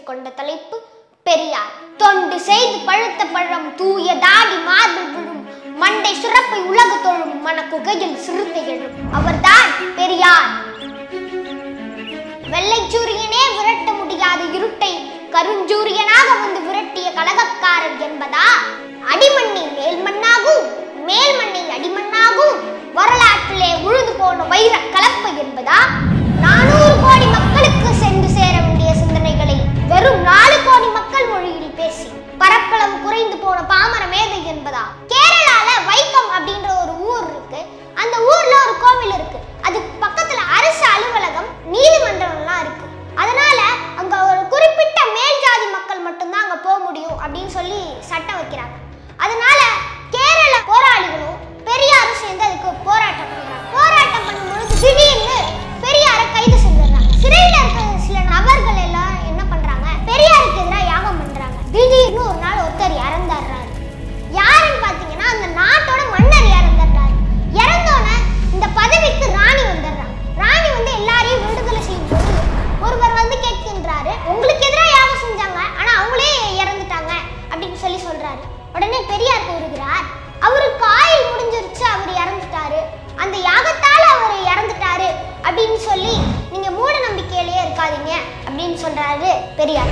கொண்ட தலைப்பு பெரியார் தொண்டு செய்து பழுத்த பழம் தூய தாடி மார்பில் விழும் மண்டை சுரப்பை உலக தொழும் மன குகையில் சிறுத்தை எழும் அவர்தான் பெரியார் வெள்ளைச்சூரியனே விரட்ட முடியாத இருட்டை கருஞ்சூரியனாக வந்து விரட்டிய கலகக்காரர் என்பதா அடிமண்ணை மேல்மண்ணாகும் மேல்மண்ணை அடிமண்ணாகும் வரலாற்றிலே உழுது போன வைர கலப்பு என்பதா நானூறு கோடி மக்களுக்கு சென்று சேர வேண்டிய சிந்தனைகளை வெறும் நாலு கோடி மக்கள் மொழியில் பேசி பரப்பளவு குறைந்து போன பாமர மேதை என்பதா கேரளால வைக்கம் அப்படின்ற ஒரு ஊர் இருக்கு அந்த ஊர்ல ஒரு கோவில் இருக்கு அது பக்கத்துல அரசு அலுவலகம் நீதிமன்றம்லாம் இருக்கு அதனால அங்க ஒரு குறிப்பிட்ட மேல் ஜாதி மக்கள் மட்டும்தான் அங்க போக முடியும் அப்படின்னு சொல்லி சட்டம் வைக்கிறாங்க அதனால கேரள போராளிகளும் பெரியாரும் சேர்ந்து அதுக்கு போராட்டம் பண்றாங்க போராட்டம் பண்ணும்பொழுது திடீர்னு பெரியாரை கைது செஞ்சிடறாங்க சிறையில் இருக்கிற சில நபர்கள் எல்லாம் என்ன பண்றாங்க பெரியாருக்கு எதிராக யாகம் பண்றாங்க திடீர்னு ஒரு நாள் ஒருத்தர் இறந்துடுறாரு யாருன்னு பாத்தீங்கன்னா அந்த நாட்டோட மன்னர் இறந்துடுறாரு இறந்தோன்னே இந்த பதவிக்கு ராணி வந்துடுறாங்க ராணி வந்து எல்லாரையும் விடுதலை செய்யும் போது ஒருவர் வந்து கேட்கின்றாரு உங்களுக்கு எதிராக யாகம் செஞ்சாங்க ஆனா அவங்களே இறந்துட்டாங்க அப்படின்னு சொல்லி சொல்றாரு உடனே பெரியார் கூறுகிறார் அவருக்கு ஆயுள் முடிஞ்சிருச்சு அவர் இறந்துட்டாரு அந்த யாகத்தால அவர் இறந்துட்டாரு அப்படின்னு சொல்லி நீங்க மூட நம்பிக்கையிலேயே இருக்காதீங்க அப்படின்னு சொல்றாரு பெரியார்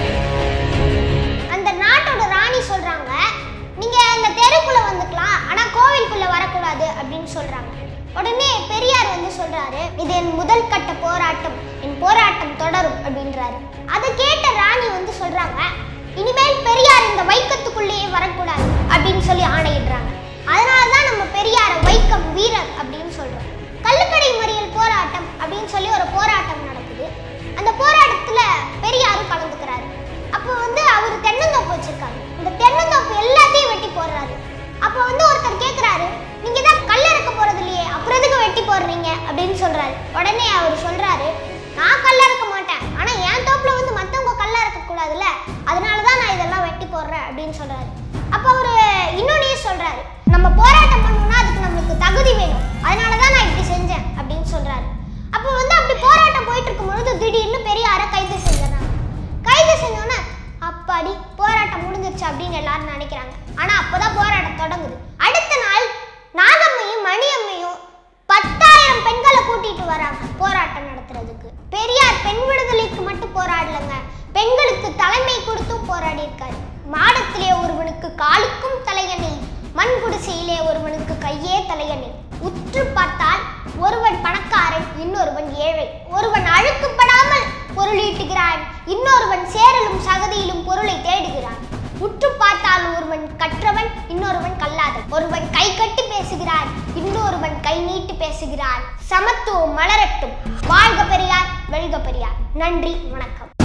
அந்த நாட்டோட ராணி சொல்றாங்க நீங்க அந்த தெருக்குள்ள வந்துக்கலாம் ஆனா கோவிலுக்குள்ள வரக்கூடாது அப்படின்னு சொல்றாங்க உடனே பெரியார் வந்து சொல்றாரு இது என் முதல் கட்ட போராட்டம் என் போராட்டம் தொடரும் அப்படின்றாரு அதை கேட்ட ராணி வந்து சொல்றாங்க இனிமேல் பெரியார் இந்த வைக்கத்துக்குள்ளேயே வரக்கூடாது அப்படின்னு சொல்லி ஆணையிடுறாங்க அதனால தான் நம்ம பெரியாரை வைக்கம் வீரர் அப்படின்னு சொல்றோம் கள்ளுக்கடை மறியல் போராட்டம் அப்படின்னு சொல்லி ஒரு போராட்டம் நடக்குது அந்த போராட்டத்துல பெரியாரும் கலந்துக்கிறாரு அப்போ வந்து அவர் தென்னந்தோப்பு வச்சிருக்காரு இந்த தென்னந்தோப்பு எல்லாத்தையும் வெட்டி போடுறாரு அப்போ வந்து ஒருத்தர் கேட்குறாரு நீங்க தான் கல் இறக்க போறது இல்லையே அப்புறம் எதுக்கு வெட்டி போடுறீங்க அப்படின்னு சொல்றாரு உடனே அவர் சொல்றாரு நான் கல் இறக்க மாட்டேன் ஆனா என் தோப்புல வந்து மத்தவங்க கல் இறக்க கூடாதுல்ல அதனால தான் நான் இதெல்லாம் வெட்டி போடுறேன் அப்படின்னு சொல்றாரு அப்போ அவர் இன்னொன்னே சொல்றாரு நம்ம போராட்டம் பண்ணணும்னா அதுக்கு நம்மளுக்கு தகுதி வேணும் அதனால தான் நான் இப்படி செஞ்சேன் அப்படின்னு சொல்றாரு அப்போ வந்து அப்படி போராட்டம் போயிட்டு இருக்கும் பொழுது திடீர்னு பெரியாரை கைது செஞ்சிடறாங்க கைது செஞ்சோன்னே அப்பாடி போராட்டம் முடிஞ்சிருச்சு அப்படின்னு எல்லாரும் நினைக்கிறாங்க ஆனா அப்போதான் போராட்டம் தொடங்குது அடுத்த நாள் நாகம்மையும் மணியம்மையும் பத்தாயிரம் பெண்களை கூட்டிட்டு வராங்க போராட்டம் நடத்துறதுக்கு பெரியார் பெண் விடுதலைக்கு மட்டும் போராடலங்க பெண்களுக்கு தலைமை கொடுத்தும் போராடி இருக்காரு மாடத்திலே ஒருவனுக்கு காலுக்கும் தலையணை மண் குடிசையிலே ஒருவனுக்கு கையே தலையணை உற்று பார்த்தால் ஒருவன் பணக்காரன் இன்னொருவன் ஏழை ஒருவன் அழுக்குப்படாமல் பொருளீட்டுகிறான் இன்னொருவன் சேரலும் சகதியிலும் பொருளை தேடுகிறான் உற்று பார்த்தால் ஒருவன் கற்றவன் இன்னொருவன் கல்லாதவன் ஒருவன் கை கட்டி பேசுகிறான் இன்னொருவன் கை நீட்டி பேசுகிறான் சமத்துவம் மலரட்டும் வாழ்க பெரியார் வெல்க பெரியார் நன்றி வணக்கம்